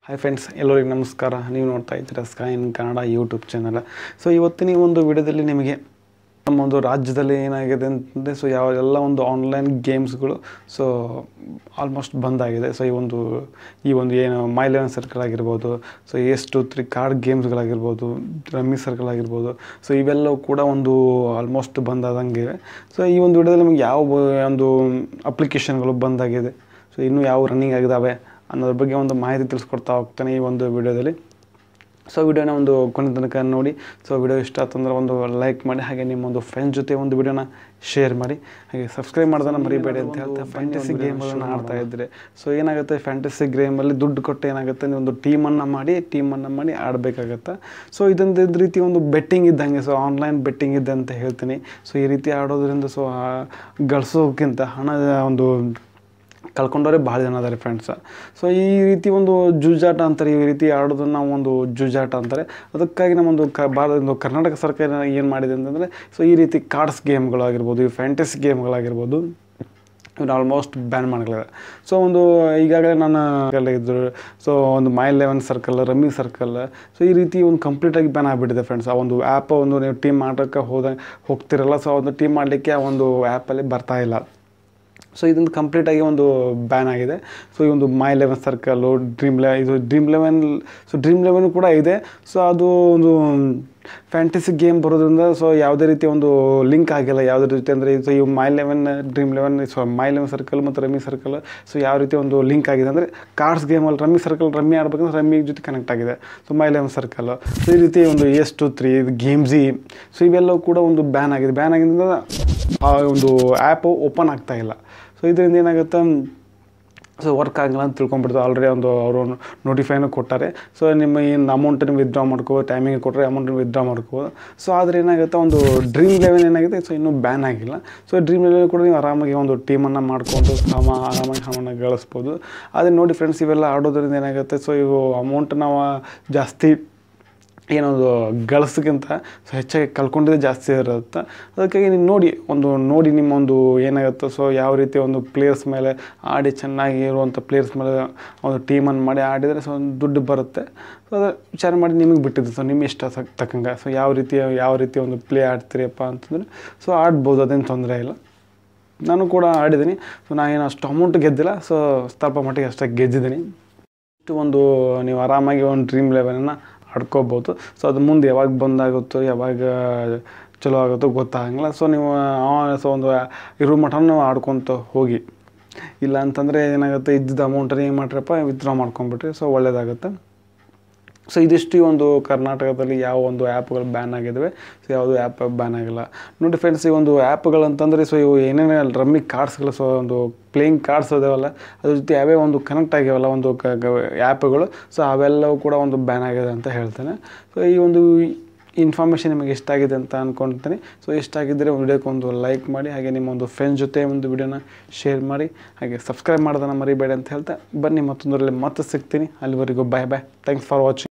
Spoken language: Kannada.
ಹಾಯ್ ಫ್ರೆಂಡ್ಸ್ ಎಲ್ಲರಿಗೂ ನಮಸ್ಕಾರ ನೀವು ನೋಡ್ತಾ ಇದ್ದೀರಾ Sky in Kannada YouTube channel so ಇವತ್ತಿನ ಈ ಒಂದು ವಿಡಿಯೋದಲ್ಲಿ ನಿಮಗೆ ನಮ್ಮ ಒಂದು ರಾಜ್ಯದಲ್ಲಿ ಏನಾಗಿದೆ ಅಂತಂದರೆ ಸೊ ಯಾವ ಎಲ್ಲ ಒಂದು ಆನ್ಲೈನ್ ಗೇಮ್ಸ್ಗಳು ಸೊ ಆಲ್ಮೋಸ್ಟ್ ಬಂದಾಗಿದೆ ಸೊ ಈ ಒಂದು ಈ ಒಂದು ಏನು ಮೈ ಲೆವೆನ್ ಸರ್ಕಲ್ ಆಗಿರ್ಬೋದು so ace two three card ಗೇಮ್ಸ್ಗಳಾಗಿರ್ಬೋದು ರಮ್ಮಿ ಸರ್ಕಲ್ ಆಗಿರ್ಬೋದು ಸೊ ಇವೆಲ್ಲವೂ ಕೂಡ ಒಂದು ಆಲ್ಮೋಸ್ಟ್ ಬಂದಾದಂಗೆ ಸೊ ಈ ಒಂದು ವಿಡಿಯೋದಲ್ಲಿ ನಿಮಗೆ ಯಾವ ಒಂದು ಅಪ್ಲಿಕೇಶನ್ಗಳು ಬಂದಾಗಿದೆ ಸೊ ಇನ್ನೂ ಯಾವ ರನ್ನಿಂಗ್ ಆಗಿದ್ದಾವೆ ಅನ್ನೋದ್ರ ಬಗ್ಗೆ ಒಂದು ಮಾಹಿತಿ ತಿಳಿಸ್ಕೊಡ್ತಾ ಹೋಗ್ತಾನೆ ಈ ಒಂದು ವಿಡಿಯೋದಲ್ಲಿ ಸೊ ವಿಡಿಯೋನ ಒಂದು ಕೊನೆ ತನಕ ನೋಡಿ ಸೊ ವಿಡಿಯೋ ಇಷ್ಟ ಆತಂದ್ರೆ ಒಂದು ಲೈಕ್ ಮಾಡಿ ಹಾಗೆ ನಿಮ್ಮ ಒಂದು ಫ್ರೆಂಡ್ಸ್ ಜೊತೆ ಒಂದು ವಿಡಿಯೋನ ಶೇರ್ ಮಾಡಿ ಹಾಗೆ ಸಬ್ಸ್ಕ್ರೈಬ್ ಮಾಡೋದನ್ನ ಮರಿಬೇಡಿ ಅಂತ ಹೇಳ್ತಾ ಫ್ಯಾಂಟಸಿ ಗೇಮ್ಗಳನ್ನು ಆಡ್ತಾ ಇದ್ದರೆ ಸೊ ಏನಾಗುತ್ತೆ ಫ್ಯಾಂಟಸಿ ಗೇಮಲ್ಲಿ ದುಡ್ಡು ಕೊಟ್ಟು ಏನಾಗುತ್ತೆ ನೀವು ಒಂದು ಟೀಮನ್ನು ಮಾಡಿ ಟೀಮನ್ನು ಮಾಡಿ ಆಡಬೇಕಾಗತ್ತೆ ಸೊ ಇದೊಂದು ಇದ್ ರೀತಿ ಒಂದು ಬೆಟ್ಟಿಂಗ್ ಇದ್ದಂಗೆ ಸೊ ಆನ್ಲೈನ್ ಬೆಟ್ಟಿಂಗ್ ಇದೆ ಅಂತ ಹೇಳ್ತೀನಿ ಸೊ ಈ ರೀತಿ ಆಡೋದ್ರಿಂದ ಸೊ ಗಳಿಸೋಕ್ಕಿಂತ ಹಣ ಒಂದು ಕಳ್ಕೊಂಡವರೇ ಭಾಳ ಜನ ಅದಾರೆ ಫ್ರೆಂಡ್ಸ್ ಸೊ ಈ ರೀತಿ ಒಂದು ಜೂಜಾಟ ಅಂತಾರೆ ಈ ರೀತಿ ಆಡೋದನ್ನ ನಾವು ಒಂದು ಜೂಜಾಟ ಅಂತಾರೆ ಅದಕ್ಕಾಗಿ ನಮ್ಮೊಂದು ಕ ಭಾರತ ಒಂದು ಕರ್ನಾಟಕ ಸರ್ಕಾರ ಏನು ಮಾಡಿದೆ ಅಂತಂದರೆ ಸೊ ಈ ರೀತಿ ಕಾರ್ಡ್ಸ್ ಗೇಮ್ಗಳಾಗಿರ್ಬೋದು ಈ ಫ್ಯಾಂಟಸಿ ಗೇಮ್ಗಳಾಗಿರ್ಬೋದು ಇವ್ರು ಆಲ್ಮೋಸ್ಟ್ ಬ್ಯಾನ್ ಮಾಡಲಿದೆ ಸೊ ಒಂದು ಈಗಾಗಲೇ ನಾನು ಇದ್ರು ಸೊ ಒಂದು my eleven circle rummy circle so ಈ ರೀತಿ ಒಂದು ಕಂಪ್ಲೀಟಾಗಿ ಬ್ಯಾನ್ ಆಗಿಬಿಟ್ಟಿದೆ ಫ್ರೆಂಡ್ಸ್ ಆ ಒಂದು ಆ್ಯಪ್ ಒಂದು ನೀವು ಟೀಮ್ ಮಾಡೋಕ್ಕೆ ಹೋದ ಹೋಗ್ತಿರಲ್ಲ ಸೊ ಒಂದು ಟೀಮ್ ಮಾಡಲಿಕ್ಕೆ ಆ ಒಂದು ಆ್ಯಪಲ್ಲಿ ಬರ್ತಾ ಇಲ್ಲ ಸೊ ಇದೊಂದು ಕಂಪ್ಲೀಟಾಗಿ ಒಂದು ಬ್ಯಾನ್ ಆಗಿದೆ ಸೊ ಈ ಒಂದು ಮೈ ಲೆವೆನ್ ಸರ್ಕಲ್ಲು ಡ್ರೀಮ್ ಲೆ ಇದು dream eleven so dream eleven ಕೂಡ ಇದೆ ಸೊ ಅದು ಒಂದು ಫ್ಯಾಂಟಸಿ ಗೇಮ್ ಬರೋದ್ರಿಂದ ಸೊ ಯಾವುದೇ ರೀತಿ ಒಂದು ಲಿಂಕ್ ಆಗಿಲ್ಲ ಯಾವುದೇ ರೀತಿ ಅಂದರೆ ಸೊ ಈ my eleven dream eleven so my eleven circle ಮತ್ತು ರಮ್ಮಿ ಸರ್ಕಲ್ ಸೊ ಯಾವ ರೀತಿ ಒಂದು ಲಿಂಕ್ ಆಗಿದೆ ಅಂದರೆ ಕಾರ್ಡ್ಸ್ ಗೇಮಲ್ಲಿ ರಮ್ಮಿ ಸರ್ಕಲ್ ರಮ್ಮಿ ಆಡ್ಬೇಕಂದ್ರೆ ರಮ್ಮಿ ಜೊತೆ ಕನೆಕ್ಟ್ ಆಗಿದೆ so my eleven circle so ಈ ರೀತಿ ಒಂದು ಎಸ್ ಟು ತ್ರೀ ಗೇಮ್ಸಿ ಸೊ ಇವೆಲ್ಲವೂ ಕೂಡ ಒಂದು ಬ್ಯಾನ್ ಆಗಿದೆ ಬ್ಯಾನ್ ಆಗಿದ್ದರಿಂದ ಆ ಒಂದು ಆ್ಯಪು ಓಪನ್ ಆಗ್ತಾ ಇಲ್ಲ ಸೊ ಇದರಿಂದ ಏನಾಗುತ್ತೆ ಸೊ ವರ್ಕ್ ಆಗಲ್ಲ ಅಂತ ತಿಳ್ಕೊಂಬಿಡ್ತಾರೆ ಆಲ್ರೆಡಿ ಒಂದು ಅವರು ನೋಟಿಫೈನು ಕೊಟ್ಟಾರೆ ಸೊ ನಿಮ್ಮ ಏನು ಅಮೌಂಟ್ ನೀವು ವಿತ್ಡ್ರಾ ಮಾಡ್ಕೋಬೋದು ಟೈಮಿಂಗ್ ಕೊಟ್ಟರೆ ಅಮೌಂಟ್ ವಿತ್ಡ್ರಾ ಮಾಡ್ಕೋಬೋದು ಸೊ ಆದರೆ ಏನಾಗುತ್ತೆ ಒಂದು ಡ್ರೀಮ್ ಲೆವೆನ್ ಏನಾಗಿದೆ ಸೊ ಇನ್ನೂ ಬ್ಯಾನ್ ಆಗಿಲ್ಲ ಸೊ ಡ್ರೀಮ್ ಲೆವೆನ್ ಕೂಡ ನೀವು ಆರಾಮಾಗಿ ಒಂದು ಟೀಮನ್ನು ಮಾಡಿಕೊಂಡು ಹಮ ಆರಾಮಾಗಿ ಹಣವನ್ನು ಗಳಿಸ್ಬೋದು ಆದರೆ ನೋಡಿ ಫ್ರೆಂಡ್ಸ್ ಇವೆಲ್ಲ ಆಡೋದ್ರಿಂದ ಏನಾಗುತ್ತೆ ಸೊ ಇವು ಅಮೌಂಟ್ ನಾವು ಜಾಸ್ತಿ ಏನೊಂದು ಗಳಿಸೋಕ್ಕಿಂತ ಸೊ ಹೆಚ್ಚಾಗಿ ಕಳ್ಕೊಂಡಿದ್ದೆ ಜಾಸ್ತಿ ಇರುತ್ತೆ ಅದಕ್ಕಾಗಿ ನೀವು ನೋಡಿ ಒಂದು ನೋಡಿ ನಿಮ್ಮೊಂದು ಏನಾಗುತ್ತೆ ಸೊ ಯಾವ ರೀತಿ ಒಂದು ಪ್ಲೇಯರ್ಸ್ ಮೇಲೆ ಆಡಿ ಚೆನ್ನಾಗಿ ಇರುವಂಥ ಪ್ಲೇಯರ್ಸ್ ಮೇಲೆ ಒಂದು ಟೀಮನ್ನು ಮಾಡಿ ಆಡಿದರೆ ಸೊ ಒಂದು ದುಡ್ಡು ಬರುತ್ತೆ ಸೊ ಅದು ವಿಚಾರ ಮಾಡಿ ನಿಮಗೆ ಬಿಟ್ಟಿದ್ದು ಸೊ ನಿಮ್ಮ ಇಷ್ಟ ತಕ್ ತಕ್ಕಂಗೆ ಸೊ ಯಾವ ರೀತಿ ಯಾವ ರೀತಿ ಒಂದು ಪ್ಲೇ ಆಡ್ತೀರಪ್ಪ ಅಂತಂದರೆ ಸೊ ಆಡ್ಬೋದು ಅದೇನು ತೊಂದರೆ ಇಲ್ಲ ನಾನು ಕೂಡ ಆಡಿದ್ದೀನಿ ಸೊ ನಾನೇನು ಅಷ್ಟು ಅಮೌಂಟ್ ಗೆದ್ದಿಲ್ಲ ಸೊ ಸ್ವಲ್ಪ ಮಟ್ಟಿಗೆ ಅಷ್ಟೇ ಗೆದ್ದಿದ್ದೀನಿ ಇಷ್ಟು ಒಂದು ನೀವು ಆರಾಮಾಗಿ ಒಂದು ಡ್ರೀಮ್ ಲೆವೆಲನ್ನು ಆಡ್ಕೋಬೋದು ಸೊ ಅದು ಮುಂದೆ ಯಾವಾಗ ಬಂದಾಗುತ್ತೋ ಯಾವಾಗ ಚಲೋ ಆಗುತ್ತೋ ಗೊತ್ತಾಗಂಗಿಲ್ಲ ಸೊ ನೀವು ಸೊ ಒಂದು ಇರೋ ಮಟನೂ ಆಡ್ಕೊತ ಹೋಗಿ ಇಲ್ಲ ಅಂತಂದರೆ ಏನಾಗುತ್ತೆ ಇದ್ದಿದ್ದ ಅಮೌಂಟನ್ನು ಏನು ಮಾಡ್ರಪ್ಪ ವಿತ್ಡ್ರಾ ಮಾಡ್ಕೊಂಬಿಟ್ರಿ ಸೊ ಒಳ್ಳೇದಾಗುತ್ತೆ ಸೊ ಇದಿಷ್ಟು ಈ ಒಂದು ಕರ್ನಾಟಕದಲ್ಲಿ ಯಾವ ಒಂದು ಆ್ಯಪ್ಗಳು ಬ್ಯಾನ್ ಆಗಿದ್ದಾವೆ ಸೊ ಯಾವುದು ಆ್ಯಪ್ ಬ್ಯಾನ್ ಆಗಿಲ್ಲ ನೋಡಿ ಫ್ರೆಂಡ್ಸ್ ಈ ಒಂದು ಆ್ಯಪ್ಗಳು ಅಂತಂದರೆ ಸೊ ಇವು ಏನೇನು ರಮ್ಮಿ ಕಾರ್ಡ್ಸ್ಗಳು ಸೊ ಒಂದು ಪ್ಲೇಯಿಂಗ್ ಕಾರ್ಡ್ಸ್ ಅದಾವಲ್ಲ ಅದ್ರ ಜೊತೆ ಯಾವೇ ಒಂದು ಕನೆಕ್ಟ್ ಆಗ್ಯಾವಲ್ಲ ಒಂದು ಕ ಆ್ಯಪ್ಗಳು ಸೊ ಅವೆಲ್ಲವೂ ಕೂಡ ಒಂದು ಬ್ಯಾನ್ ಆಗಿದೆ ಅಂತ ಹೇಳ್ತೇನೆ ಸೊ ಈ ಒಂದು ಇನ್ಫಾರ್ಮೇಷನ್ ನಿಮಗೆ ಇಷ್ಟ ಆಗಿದೆ ಅಂತ ಅಂದ್ಕೊಳ್ತೀನಿ ಸೊ ಇಷ್ಟ ಆಗಿದ್ದರೆ ವಿಡಿಯೋಕ್ಕೆ ಒಂದು ಲೈಕ್ ಮಾಡಿ ಹಾಗೆ ನಿಮ್ಮ ಒಂದು ಫ್ರೆಂಡ್ಸ್ ಜೊತೆ ಒಂದು ವಿಡಿಯೋನ ಶೇರ್ ಮಾಡಿ ಹಾಗೆ ಸಬ್ಸ್ಕ್ರೈಬ್ ಮಾಡೋದನ್ನು ಮರಿಬೇಡಿ ಅಂತ ಹೇಳ್ತಾ ಬನ್ನಿ ಮತ್ತೊಂದರಲ್ಲಿ ಮತ್ತೆ ಸಿಗ್ತೀನಿ ಅಲ್ಲಿವರೆಗೂ bye bye thanks for watching